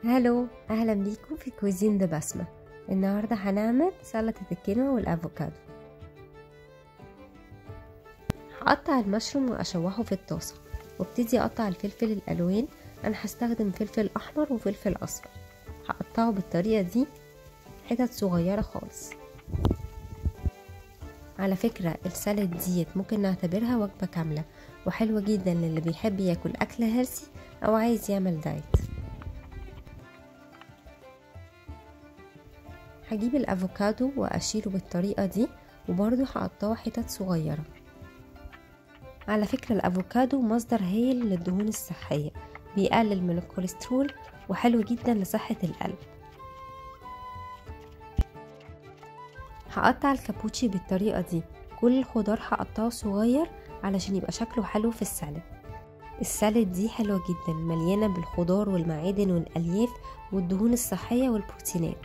هلو اهلا بيكم في كوزين ذا بسمة النهاردة هنعمل سلطة الكينوا والافوكادو هقطع المشروم واشوحه في الطاسة وابتدي اقطع الفلفل الالوان انا هستخدم فلفل احمر وفلفل اصفر هقطعه بالطريقة دي حتت صغيرة خالص على فكرة السلد ديت ممكن نعتبرها وجبة كاملة وحلوة جدا للي بيحب ياكل اكل هيلثي او عايز يعمل دايت هجيب الافوكادو واشيله بالطريقة دي وبرضه هقطعه حتت صغيرة على فكرة الافوكادو مصدر هايل للدهون الصحية بيقلل من الكوليسترول وحلو جدا لصحة القلب هقطع الكابوتشي بالطريقة دي كل الخضار هقطعه صغير علشان يبقى شكله حلو في السلد السلد دي حلوة جدا مليانة بالخضار والمعادن والألياف والدهون الصحية والبروتينات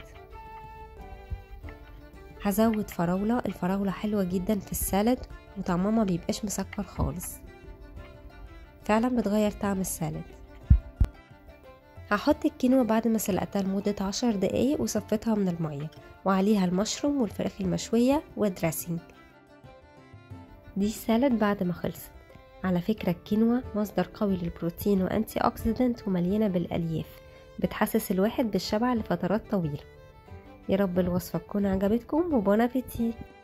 هزود فراولة الفراولة حلوة جدا في السلد وطعمها ما بيبقاش مسكر خالص فعلا بتغير طعم السلد هحط الكينوا بعد ما سلقتها لمدة عشر دقايق وصفيتها من المية وعليها المشروم والفراخ المشوية والدريسنج دي سلد بعد ما خلصت على فكرة الكينوا مصدر قوي للبروتين وأنتي أكسيدنت ومليانة بالألياف بتحسس الواحد بالشبع لفترات طويلة يا رب الوصفة تكون عجبتكم وبون ابيتي